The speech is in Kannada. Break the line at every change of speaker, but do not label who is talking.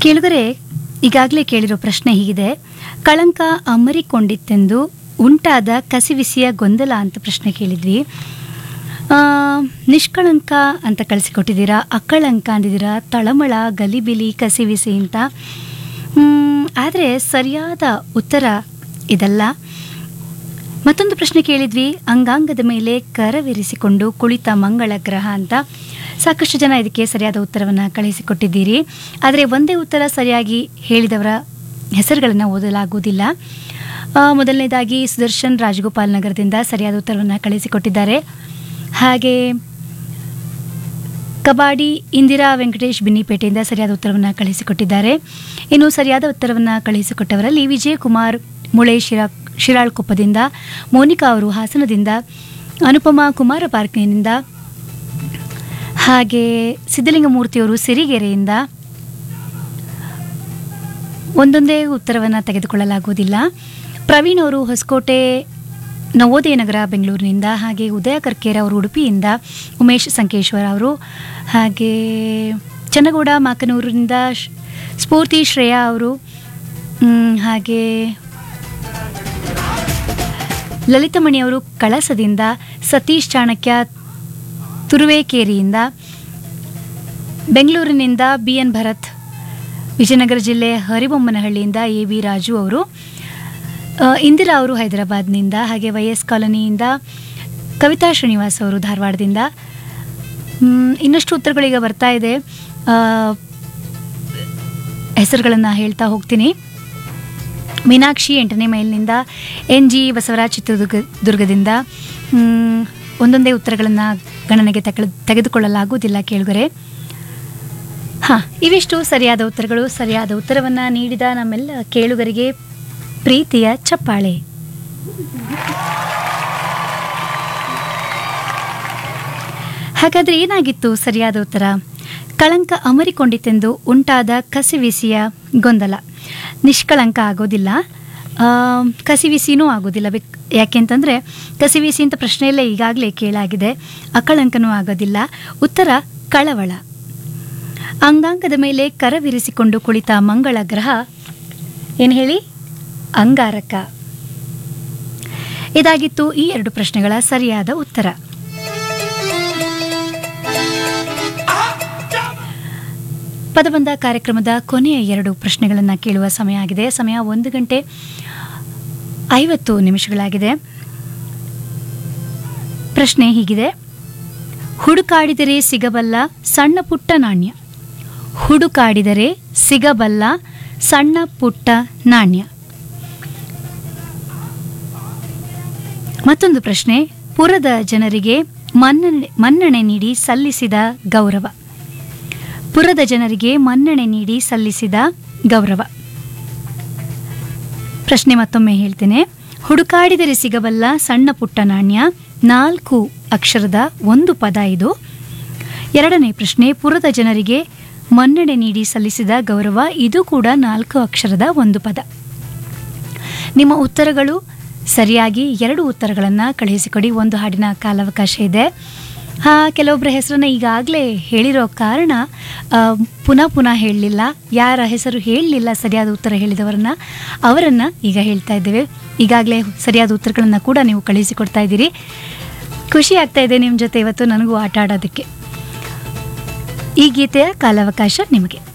ಕೇಳುಗರೆ ಈಗಾಗಲೇ ಕೇಳಿರೋ ಪ್ರಶ್ನೆ ಹೀಗಿದೆ ಕಳಂಕ ಅಮರಿಕೊಂಡಿತ್ತೆಂದು ಉಂಟಾದ ಕಸಿವಿಸಿಯ ಗೊಂದಲ ಅಂತ ಪ್ರಶ್ನೆ ಕೇಳಿದ್ವಿ ಆ, ನಿಷ್ಕಳಂಕ ಅಂತ ಕಳಿಸಿಕೊಟ್ಟಿದ್ದೀರಾ ಅಕ್ಕಳಂಕ ಅಂದಿದ್ದೀರಾ ತಳಮಳ ಗಲಿಬಿಲಿ ಕಸಿವಿಸಿ ಅಂತ ಆದರೆ ಸರಿಯಾದ ಉತ್ತರ ಇದಲ್ಲ ಮತ್ತೊಂದು ಪ್ರಶ್ನೆ ಕೇಳಿದ್ವಿ ಅಂಗಾಂಗದ ಮೇಲೆ ಕರವಿರಿಸಿಕೊಂಡು ಕುಳಿತ ಮಂಗಳ ಗ್ರಹ ಅಂತ ಸಾಕಷ್ಟು ಜನ ಇದಕ್ಕೆ ಸರಿಯಾದ ಉತ್ತರವನ್ನು ಕಳಿಸಿಕೊಟ್ಟಿದ್ದೀರಿ ಆದರೆ ಒಂದೇ ಉತ್ತರ ಸರಿಯಾಗಿ ಹೇಳಿದವರ ಹೆಸರುಗಳನ್ನು ಓದಲಾಗುವುದಿಲ್ಲ ಆ, ಮೊದಲನೇದಾಗಿ ಸುದರ್ಶನ್ ರಾಜಗೋಪಾಲ್ ನಗರದಿಂದ ಸರಿಯಾದ ಉತ್ತರವನ್ನು ಕಳಿಸಿಕೊಟ್ಟಿದ್ದಾರೆ ಹಾಗೆ ಕಬಾಡಿ ಇಂದಿರಾ ವೆಂಕಟೇಶ್ ಬಿನ್ನಿಪೇಟೆಯಿಂದ ಸರಿಯಾದ ಉತ್ತರವನ್ನು ಕಳಿಸಿಕೊಟ್ಟಿದ್ದಾರೆ ಇನ್ನು ಸರಿಯಾದ ಉತ್ತರವನ್ನು ಕಳಿಸಿಕೊಟ್ಟವರಲ್ಲಿ ವಿಜಯಕುಮಾರ್ ಮುಳೆ ಶಿರಾ ಶಿರಾಳ್ಕೊಪ್ಪದಿಂದ ಮೋನಿಕಾ ಅವರು ಹಾಸನದಿಂದ ಅನುಪಮಾ ಕುಮಾರ ಪಾರ್ಕ್ನಿಂದ ಹಾಗೆ ಸಿದ್ಧಲಿಂಗಮೂರ್ತಿಯವರು ಸಿರಿಗೆರೆಯಿಂದ ಒಂದೊಂದೇ ಉತ್ತರವನ್ನು ತೆಗೆದುಕೊಳ್ಳಲಾಗುವುದಿಲ್ಲ ಪ್ರವೀಣ್ ಅವರು ಹೊಸಕೋಟೆ ನವೋದಯ ನಗರ ಬೆಂಗಳೂರಿನಿಂದ ಹಾಗೆ ಉದಯ ಕರ್ಕೇರ ಅವರು ಉಡುಪಿಯಿಂದ ಉಮೇಶ್ ಸಂಕೇಶ್ವರ ಅವರು ಹಾಗೆ ಚನ್ನಗೌಡ ಮಾಕನೂರಿನಿಂದ ಶ್- ಸ್ಫೂರ್ತಿ ಶ್ರೇಯಾ ಅವರು ಮ್, ಹಾಗೆ ಲಲಿತಮಣಿ ಅವರು ಕಳಸದಿಂದ ಸತೀಶ್ ಚಾಣಕ್ಯ ತುರುವೇಕೇರಿಯಿಂದ ಬೆಂಗಳೂರಿನಿಂದ ಬಿ ಎನ್ ಭರತ್ ವಿಜಯನಗರ ಜಿಲ್ಲೆ ಹರಿಬೊಮ್ಮನಹಳ್ಳಿಯಿಂದ ಎ ಬಿ ರಾಜು ಅವರು ಆ, ಇಂದಿರಾ ಅವರು ಹೈದರಾಬಾದ್ನಿಂದ ಹಾಗೆ ವೈ ಎಸ್ ಕಾಲೋನಿಯಿಂದ ಕವಿತಾ ಶ್ರೀನಿವಾಸ್ ಅವರು ಧಾರವಾಡದಿಂದ ಮ್, ಇನ್ನಷ್ಟು ಉತ್ತರಗಳೀಗ ಬರ್ತಾ ಇದೆ ಹೆಸರುಗಳನ್ನು ಹೇಳ್ತಾ ಹೋಗ್ತೀನಿ ಮೀನಾಕ್ಷಿ ಎಂಟನೇ ಮೈಲ್ನಿಂದ ಎನ್ ಜಿ ಬಸವರಾಜ್ ಚಿತ್ರದುರ್ಗ ದುರ್ಗದಿಂದ ಮ್, ಒಂದೊಂದೇ ಉತ್ತರಗಳನ್ನು ಗಣನೆಗೆ ತಗೊಳ್ ತೆಗೆದುಕೊಳ್ಳಲಾಗುವುದಿಲ್ಲ ಕೇಳುಗರೆ ಹಾಂ ಇವಿಷ್ಟು ಸರಿಯಾದ ಉತ್ತರಗಳು ಸರಿಯಾದ ಉತ್ತರವನ್ನು ನೀಡಿದ ನಮ್ಮೆಲ್ಲ ಕೇಳುಗರಿಗೆ ಪ್ರೀತಿಯ ಚಪ್ಪಾಳೆ ಹಾಗಾದರೆ ಏನಾಗಿತ್ತು ಸರಿಯಾದ ಉತ್ತರ ಕಳಂಕ ಅಮರಿಕೊಂಡಿತೆಂದು ಉಂಟಾದ ಕಸಿವಿಸಿಯ ಗೊಂದಲ ನಿಷ್ಕಳಂಕ ಆಗೋದಿಲ್ಲ ಆ, ಕಸಿವಿಸಿನೂ ಆಗೋದಿಲ್ಲ ಬೆಕ್ ಯಾಕೆಂತಂದರೆ ಕಸಿವಿಸಿ ಅಂತ ಪ್ರಶ್ನೆಯಲ್ಲೇ ಈಗಾಗಲೇ ಕೇಳಾಗಿದೆ ಅಕಳಂಕನೂ ಆಗೋದಿಲ್ಲ ಉತ್ತರ ಕಳವಳ ಅಂಗಾಂಗದ ಮೇಲೆ ಕರವಿರಿಸಿಕೊಂಡು ಕುಳಿತ ಮಂಗಳ ಗ್ರಹ ಏನು ಹೇಳಿ ಅಂಗಾರಕ ಇದಾಗಿತ್ತು ಈ ಎರಡು ಪ್ರಶ್ನೆಗಳ ಸರಿಯಾದ ಉತ್ತರ ಪದಬಂಧ ಕಾರ್ಯಕ್ರಮದ ಕೊನೆಯ ಎರಡು ಪ್ರಶ್ನೆಗಳನ್ನು ಕೇಳುವ ಸಮಯ ಆಗಿದೆ ಸಮಯ ಒಂದು ಗಂಟೆ ಐವತ್ತು ನಿಮಿಷಗಳಾಗಿದೆ ಪ್ರಶ್ನೆ ಹೀಗಿದೆ ಹುಡುಕಾಡಿದರೆ ಸಿಗಬಲ್ಲ ಸಣ್ಣ ಪುಟ್ಟ ನಾಣ್ಯ ಹುಡುಕಾಡಿದರೆ ಸಿಗಬಲ್ಲ ಸಣ್ಣ ಪುಟ್ಟ ನಾಣ್ಯ ಮತ್ತೊಂದು ಪ್ರಶ್ನೆ ಪುರದ ಜನರಿಗೆ ಮನ್ನಣೆ ಮನ್ನಣೆ ನೀಡಿ ಸಲ್ಲಿಸಿದ ಗೌರವ ಪುರದ ಜನರಿಗೆ ಮನ್ನಣೆ ನೀಡಿ ಸಲ್ಲಿಸಿದ ಗೌರವ ಪ್ರಶ್ನೆ ಮತ್ತೊಮ್ಮೆ ಹೇಳ್ತೇನೆ ಹುಡುಕಾಡಿದರೆ ಸಿಗಬಲ್ಲ ಸಣ್ಣ ಪುಟ್ಟ ನಾಣ್ಯ ನಾಲ್ಕು ಅಕ್ಷರದ ಒಂದು ಪದ ಇದು ಎರಡನೇ ಪ್ರಶ್ನೆ ಪುರದ ಜನರಿಗೆ ಮನ್ನಣೆ ನೀಡಿ ಸಲ್ಲಿಸಿದ ಗೌರವ ಇದು ಕೂಡ ನಾಲ್ಕು ಅಕ್ಷರದ ಒಂದು ಪದ ನಿಮ್ಮ ಉತ್ತರಗಳು ಸರಿಯಾಗಿ ಎರಡು ಉತ್ತರಗಳನ್ನು ಕಳುಹಿಸಿಕೊಡಿ ಒಂದು ಹಾಡಿನ ಕಾಲಾವಕಾಶ ಇದೆ ಹಾ ಕೆಲವೊಬ್ಬರ ಹೆಸರನ್ನ ಈಗಾಗಲೇ ಹೇಳಿರೋ ಕಾರಣ ಆ, ಪುನಃ ಪುನಃ ಹೇಳಲಿಲ್ಲ ಯಾರ ಹೆಸರು ಹೇಳಲಿಲ್ಲ ಸರಿಯಾದ ಉತ್ತರ ಹೇಳಿದವರನ್ನ ಅವರನ್ನು ಈಗ ಹೇಳ್ತಾ ಇದ್ದೇವೆ ಈಗಾಗಲೇ ಸರಿಯಾದ ಉತ್ತರಗಳನ್ನು ಕೂಡ ನೀವು ಕಳುಹಿಸಿಕೊಡ್ತಾ ಇದ್ದೀರಿ ಖುಷಿ ಆಗ್ತಾ ಇದೆ ನಿಮ್ಮ ಜೊತೆ ಇವತ್ತು ನನಗೂ ಆಟ ಆಡೋದಕ್ಕೆ ಈ ಗೀತೆಯ ಕಾಲಾವಕಾಶ ನಿಮಗೆ